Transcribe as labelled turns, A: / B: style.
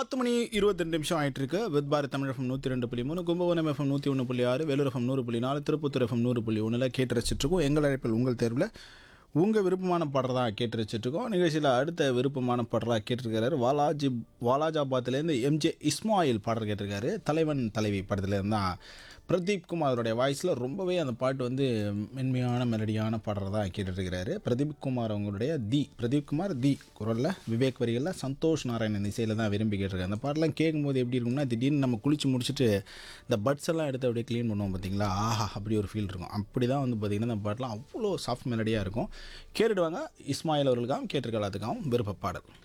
A: பத்து மணி இருபத்தெண்டு நிமிஷம் ஆயிட்டு இருக்கு வித் பாரத் தமிழ் எஃப்எம் நூற்றி ரெண்டு புள்ளி மூணு கும்பகோணம் எஃப்எம் நூற்றி ஒன்று புள்ளி ஆறு வேலூர் எஃப்எம் நூறு புள்ளி நாலு திருப்பத்தூர் எஃப்எம் நூறு புள்ளி ஒன்றில் கேட்டு ரசிச்சிட்ருக்கோம் எங்கள் அழைப்பில் உங்கள் தேர்வில் உங்கள் விருப்பமான பாடறதா கேட்டு ரசிச்சிட்ருக்கோம் நிகழ்ச்சியில் அடுத்த விருப்பமான பாடறா கேட்டிருக்காரு வாலாஜி வாலாஜாபாத்லேருந்து எம்ஜே இஸ்மாயில் பாடல் கேட்டிருக்காரு தலைவன் தலைவி படத்துலேருந்து தான் பிரதீப் குமாரோடைய வாய்ஸில் ரொம்பவே அந்த பாட்டு வந்து மென்மையான மெலடியான பாடுறதா கேட்டுட்ருக்கிறாரு பிரதீப் குமார் அவங்களுடைய தி பிரதீப் குமார் தி குரலில் விவேக் வரிகளில் சந்தோஷ் நாராயணன் இசையில் தான் விரும்பி கேட்டிருக்காரு அந்த பாட்டெலாம் கேட்கும்போது எப்படி இருக்கும்னா திடீர்னு நம்ம குளிச்சு முடிச்சுட்டு இந்த பட்ஸ் எல்லாம் எடுத்து அப்படியே க்ளீன் பண்ணுவோம் பார்த்தீங்களா ஆஹா அப்படி ஒரு ஃபீல் இருக்கும் அப்படி தான் வந்து பார்த்திங்கன்னா அந்த பாட்டெலாம் அவ்வளோ சாஃப்ட் மெலடியாக இருக்கும் கேட்டுடுவாங்க இஸ்மாயில் அவர்களுக்காகவும் கேட்டிருக்க எல்லாத்துக்காகவும் விருப்ப பாடல்